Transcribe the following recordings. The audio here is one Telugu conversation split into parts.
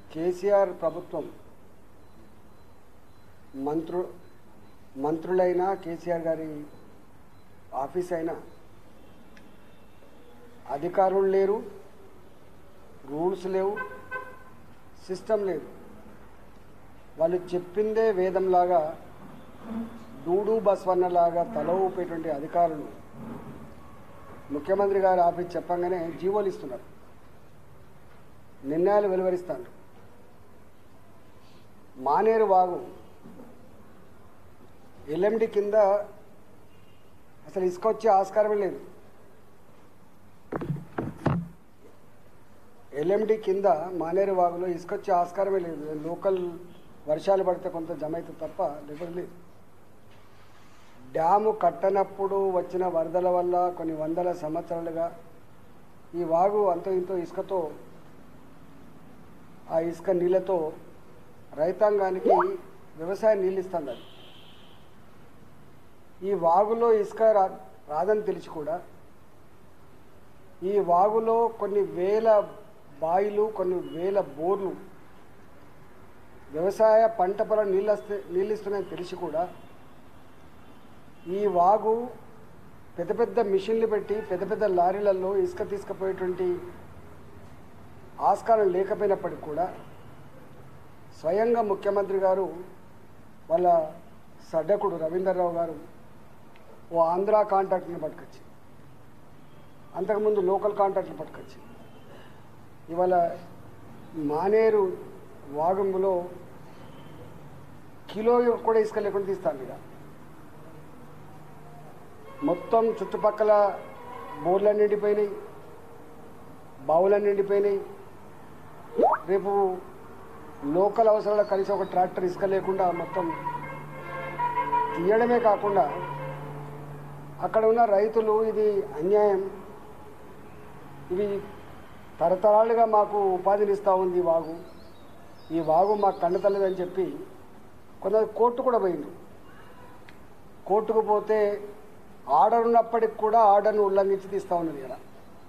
కేసీఆర్ ప్రభుత్వం మంత్రు మంత్రులైనా కేసీఆర్ గారి ఆఫీస్ అయినా అధికారులు లేరు రూల్స్ లేవు సిస్టమ్ లేదు వాళ్ళు చెప్పిందే వేదంలాగా డూడు బస్వన్నలాగా తల ఊపేటువంటి అధికారులు ముఖ్యమంత్రి గారి ఆఫీస్ చెప్పంగానే జీవోలు ఇస్తున్నారు నిర్ణయాలు వెలువరిస్తాను మానేరు వాగు ఎల్ఎండి కింద అసలు ఇసుక వచ్చే ఆస్కారమే లేదు ఎల్ఎండి కింద మానేరు వాగులో ఇసుక వచ్చే ఆస్కారమే లేదు లోకల్ వర్షాలు పడితే కొంత జమ అవుతుంది తప్ప లేకపోతే లేదు డ్యాము కట్టనప్పుడు వచ్చిన వరదల వల్ల కొన్ని వందల సంవత్సరాలుగా ఈ వాగు అంతో ఇంతో ఇసుకతో ఆ ఇసుక నీళ్ళతో రైతాంగానికి వ్యవసాయం నీళ్ళు ఇస్తుంది అది ఈ వాగులో ఇసుక రా రాదని తెలిసి కూడా ఈ వాగులో కొన్ని వేల బాయిలు కొన్ని వేల బోర్లు వ్యవసాయ పంట పొలం నీళ్ళు వస్తే నీళ్ళు ఇస్తున్నాయని తెలిసి కూడా ఈ వాగు పెద్ద పెద్ద మిషన్లు పెట్టి పెద్ద పెద్ద లారీలలో ఇసుక తీసుకుపోయేటువంటి ఆస్కారం లేకపోయినప్పటికి కూడా స్వయంగా ముఖ్యమంత్రి గారు వాళ్ళ సడ్డకుడు రవీందర్రావు గారు ఓ ఆంధ్ర కాంట్రాక్ట్ని పట్టుకొచ్చి అంతకుముందు లోకల్ కాంట్రాక్ట్లు పట్టుకొచ్చి ఇవాళ మానేరు వాగంలో కిలో కూడా ఇసుక లేకుండా తీస్తాను ఇక మొత్తం చుట్టుపక్కల బోర్లన్నీ నిండిపోయినాయి బావులన్నీ నిండిపోయినాయి రేపు లోకల్ అవసరాల కలిసి ఒక ట్రాక్టర్ ఇసుక లేకుండా మొత్తం తీయడమే కాకుండా అక్కడ ఉన్న రైతులు ఇది అన్యాయం ఇది తరతరాలుగా మాకు ఉపాధిని ఇస్తూ ఉంది ఈ వాగు ఈ వాగు మాకు కండతలేదని చెప్పి కొంత కోర్టు కూడా పోయింది కోర్టుకు పోతే ఆర్డర్ ఉన్నప్పటికి కూడా ఆర్డర్ను ఉల్లంఘించి తీస్తూ ఉన్నది కదా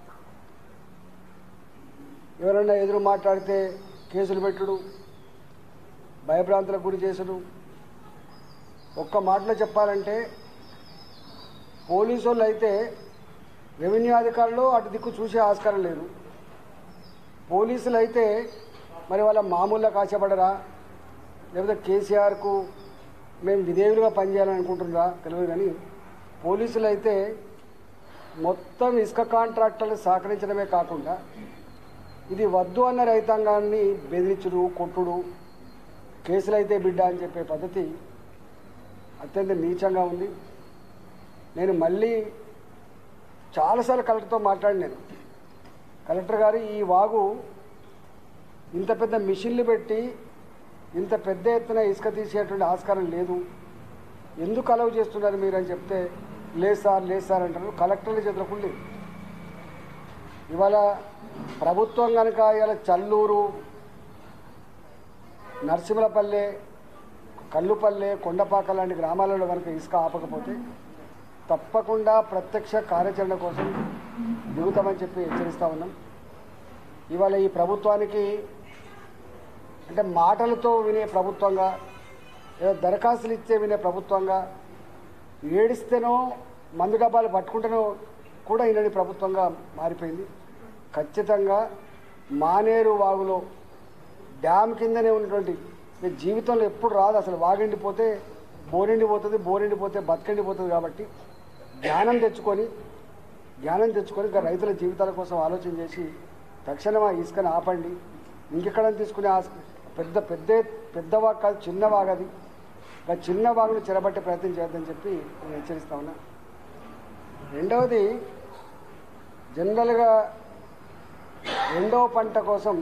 ఎవరైనా ఎదురు మాట్లాడితే కేసులు పెట్టుడు భయభ్రాంతులకు గురి చేసుడు ఒక్క మాటలో చెప్పాలంటే పోలీసు వాళ్ళు అయితే రెవెన్యూ అధికారులు అటు దిక్కు చూసే ఆస్కారం లేదు పోలీసులు అయితే మరి వాళ్ళ మామూలుగా కాశపడరా లేకపోతే కేసీఆర్కు మేము విధేయులుగా పనిచేయాలని అనుకుంటున్నారా తెలియదు కానీ పోలీసులు అయితే మొత్తం ఇసుక కాంట్రాక్టర్లు సహకరించడమే కాకుండా ఇది వద్దు అన్న రైతాంగాన్ని బెదిరించుడు కొట్టుడు కేసులైతే బిడ్డ అని చెప్పే పద్ధతి అత్యంత నీచంగా ఉంది నేను మళ్ళీ చాలాసార్లు కలెక్టర్తో మాట్లాడి నేను కలెక్టర్ గారు ఈ వాగు ఇంత పెద్ద మిషన్లు పెట్టి ఇంత పెద్ద ఎత్తున ఇసుక తీసేటువంటి ఆస్కారం లేదు ఎందుకు అలవ్ చేస్తున్నారు మీరు అని చెప్తే లేదు సార్ లేదు సార్ అంటారు కలెక్టర్ల చేతులకు లేదు ఇవాళ ప్రభుత్వం కనుక ఇవాళ చల్లూరు నరసింహలపల్లె కల్లుపల్లె కొండపాక లాంటి గ్రామాలలో కనుక ఇసుక ఆపకపోతే తప్పకుండా ప్రత్యక్ష కార్యాచరణ కోసం దిగుతామని చెప్పి హెచ్చరిస్తా ఉన్నాం ఇవాళ ఈ ప్రభుత్వానికి అంటే మాటలతో వినే ప్రభుత్వంగా ఏదో దరఖాస్తులు ఇచ్చే వినే ప్రభుత్వంగా ఏడిస్తేనో మందు డబ్బాలు పట్టుకుంటేనో కూడా ఈయనని ప్రభుత్వంగా మారిపోయింది ఖచ్చితంగా మానేరు వాగులో డ్యామ్ కిందనే ఉన్నటువంటి మీ జీవితంలో ఎప్పుడు రాదు అసలు వాగండిపోతే బోరెండిపోతుంది బోరెండిపోతే బతకండిపోతుంది కాబట్టి జ్ఞానం తెచ్చుకొని జ్ఞానం తెచ్చుకొని ఇంకా రైతుల జీవితాల కోసం ఆలోచన చేసి తక్షణం ఆ ఇసుకని ఆపండి ఇంకెక్కడ తీసుకునే ఆస్ పెద్ద పెద్ద పెద్ద వాగ్ కాదు చిన్న వాగది ఆ చిన్న వాగును చెరబట్టే ప్రయత్నం చేద్దని చెప్పి నేను హెచ్చరిస్తా ఉన్నా రెండవది జనరల్గా రెండవ పంట కోసం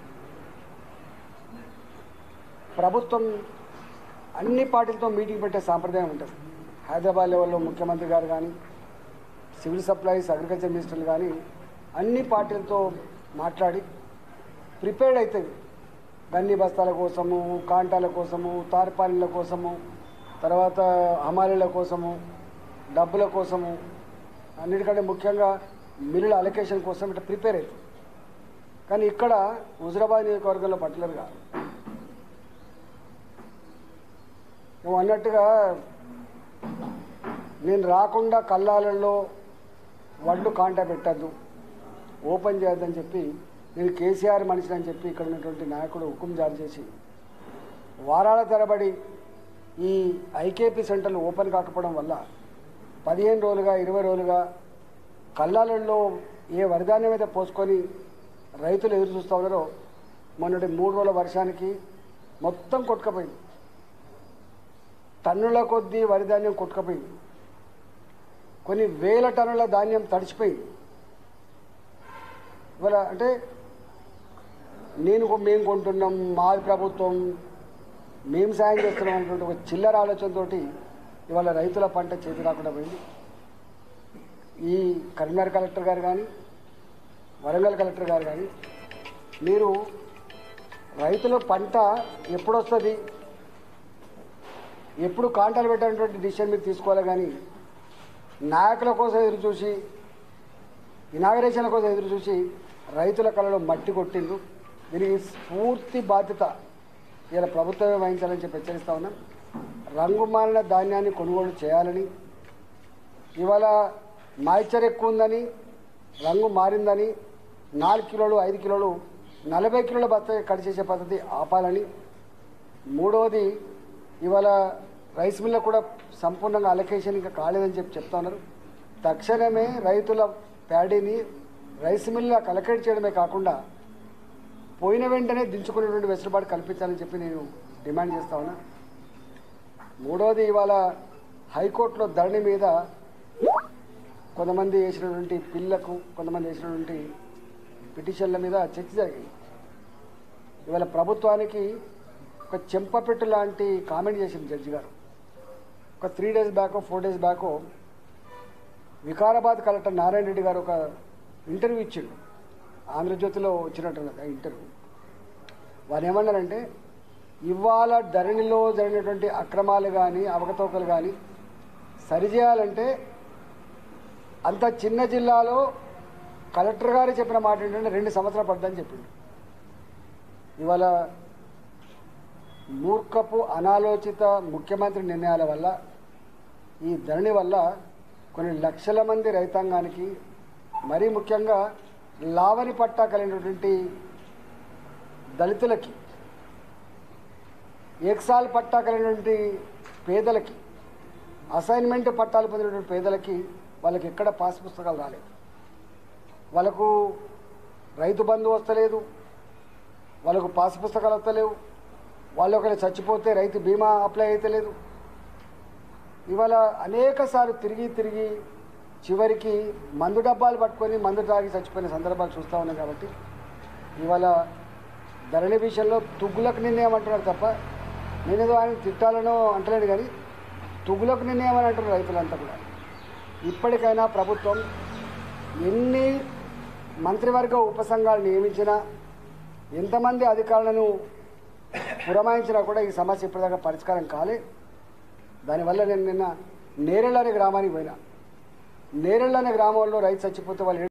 ప్రభుత్వం అన్ని పార్టీలతో మీటింగ్ పెట్టే సాంప్రదాయం ఉంటుంది హైదరాబాద్ లెవెల్లో ముఖ్యమంత్రి గారు కానీ సివిల్ సప్లైస్ అగ్రికల్చర్ మినిస్టర్లు కానీ అన్ని పార్టీలతో మాట్లాడి ప్రిపేర్డ్ అవుతుంది గన్ని బస్తాల కోసము కాంటాల కోసము తార్పాలిల కోసము తర్వాత హమాలీల కోసము డబ్బుల కోసము అన్నిటికంటే ముఖ్యంగా మిల్లుల అలొకేషన్ కోసం ఇట్లా ప్రిపేర్ అవుతుంది కానీ ఇక్కడ హుజరాబాద్ నియోజకవర్గంలో పట్టలేరుగా నువ్వు అన్నట్టుగా నేను రాకుండా కల్లాలలో వడ్లు కాంటా పెట్టద్దు ఓపెన్ చేయొద్దని చెప్పి నేను కేసీఆర్ మనిషిని అని చెప్పి ఇక్కడ ఉన్నటువంటి నాయకుడు హుకుం జారీ చేసి వారాల తరబడి ఈ ఐకేపీ సెంటర్లు ఓపెన్ కాకపోవడం వల్ల పదిహేను రోజులుగా ఇరవై రోజులుగా కల్లాలలో ఏ వరిధాన్యం అయితే పోసుకొని రైతులు ఎదురు చూస్తూ ఉన్నారో మొన్నటి మూడు రోజుల వర్షానికి మొత్తం కొట్టుకపోయింది టన్నుల కొద్దీ వరిధాన్యం కొట్టుకపోయింది కొన్ని వేల టన్నుల ధాన్యం తడిచిపోయింది ఇవాళ అంటే నేను కొ- మేము కొంటున్నాం మాది ప్రభుత్వం మేము సాయం చేస్తున్నాం అనేటువంటి ఒక చిల్లర ఆలోచనతోటి ఇవాళ రైతుల పంట చేతి రాకుండా పోయింది ఈ కరీంనగర్ కలెక్టర్ గారు కానీ వరంగల్ కలెక్టర్ గారు కానీ మీరు రైతుల పంట ఎప్పుడు వస్తుంది ఎప్పుడు కాంటాలు పెట్టాలనేటువంటి డిసిషన్ మీరు తీసుకోవాలి కానీ నాయకుల కోసం ఎదురు చూసి ఇనాగరేషన్ల కోసం ఎదురు చూసి రైతుల కళలో మట్టి కొట్టిండ్రు దీనికి పూర్తి బాధ్యత ఇలా ప్రభుత్వమే వహించాలని చెప్పి హెచ్చరిస్తా ఉన్నాం రంగు మారిన ధాన్యాన్ని కొనుగోలు చేయాలని ఇవాళ మాయిశ్చర్ ఎక్కువ ఉందని రంగు మారిందని నాలుగు కిలోలు ఐదు కిలోలు నలభై కిలోల బత్తాయి కట్ చేసే పద్ధతి ఆపాలని మూడవది ఇవాళ రైస్ మిల్ల కూడా సంపూర్ణంగా అలొకేషన్ ఇంకా కాలేదని చెప్పి చెప్తా ఉన్నారు తక్షణమే రైతుల ప్యాడీని రైస్ మిల్ల కలెక్ట్ చేయడమే కాకుండా పోయిన వెంటనే దించుకునేటువంటి వెసులుబాటు కల్పించాలని చెప్పి నేను డిమాండ్ చేస్తా ఉన్నా మూడవది ఇవాళ హైకోర్టులో ధరణి మీద కొంతమంది వేసినటువంటి పిల్లకు కొంతమంది వేసినటువంటి పిటిషన్ల మీద చర్చ జరిగింది ఇవాళ ప్రభుత్వానికి ఒక చెంపపెట్టు లాంటి కామెంట్ చేసింది జడ్జి గారు ఒక three days back four days back Vikarabad collector Narayana Reddy గారు ఒక ఇంటర్వ్యూ ఇచ్చిండు ఆంధ్రజ్యోతిలో వచ్చినట్టున్నది ఆ ఇంటర్వ్యూ వారు ఏమన్నారంటే ఇవాళ ధరణిలో జరిగినటువంటి అక్రమాలు కానీ అవకతవకలు కానీ సరిచేయాలంటే అంత చిన్న జిల్లాలో కలెక్టర్ గారు చెప్పిన మాట ఏంటంటే రెండు సంవత్సరాలు పడ్డని చెప్పిండు ఇవాళ మూర్ఖపు అనాలోచిత ముఖ్యమంత్రి నిర్ణయాల వల్ల ఈ ధరణి వల్ల కొన్ని లక్షల మంది రైతాంగానికి మరీ ముఖ్యంగా లావని పట్టా కలిగినటువంటి దళితులకి ఏక్సాల్ పట్టా కలిగినటువంటి పేదలకి అసైన్మెంట్ పట్టాలు పొందినటువంటి పేదలకి వాళ్ళకి ఎక్కడ పాస్ పుస్తకాలు రాలేదు వాళ్ళకు రైతు బంధు వస్తలేదు వాళ్ళకు పాస్ పుస్తకాలు వస్తలేవు వాళ్ళు ఒకవేళ చచ్చిపోతే రైతు బీమా అప్లై అయితే లేదు ఇవాళ అనేక సార్లు తిరిగి తిరిగి చివరికి మందు డబ్బాలు పట్టుకొని మందు తాగి చచ్చిపోయిన సందర్భాలు చూస్తూ ఉన్నాం కాబట్టి ఇవాళ ధరణి విషయంలో తుగ్గులకు నిర్ణయం అంటున్నారు తప్ప నేనేదో ఆయన తిట్టాలనో అంటలేడు కానీ తుగులకు నిర్ణయం అని అంటారు రైతులంతా కూడా ఇప్పటికైనా ప్రభుత్వం ఎన్ని మంత్రివర్గ ఉపసంఘాలు నియమించినా ఎంతమంది అధికారులను పురమాయించినా కూడా ఈ సమస్య ఇప్పటిదాకా పరిష్కారం కాలే దానివల్ల నేను నిన్న నేరెళ్ళ అనే గ్రామానికి పోయినా నేరెళ్ళ అనే గ్రామంలో రైతు చచ్చిపోతే వాళ్ళు